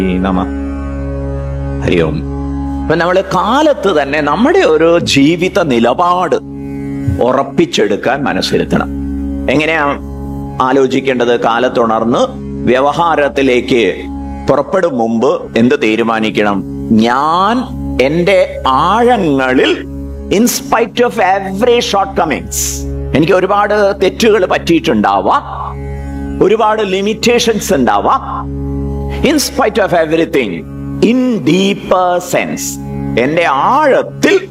നമ ഹരി ഓം അപ്പൊ നമ്മള് കാലത്ത് തന്നെ നമ്മുടെ ഒരു ജീവിത നിലപാട് ഉറപ്പിച്ചെടുക്കാൻ മനസ്സിരുത്തണം എങ്ങനെയാ ആലോചിക്കേണ്ടത് കാലത്തുണർന്ന് വ്യവഹാരത്തിലേക്ക് പുറപ്പെടും മുമ്പ് എന്ത് തീരുമാനിക്കണം ഞാൻ എന്റെ ആഴങ്ങളിൽ in spite of every shortcomings എനിക്ക് ഒരുപാട് തെറ്റുകൾ പറ്റിയിട്ടുണ്ടാവാം ഒരുപാട് ലിമിറ്റേഷൻസ് ഉണ്ടാവാം in spite of everything in deeper sense എന്റെ ആഴത്തിൽ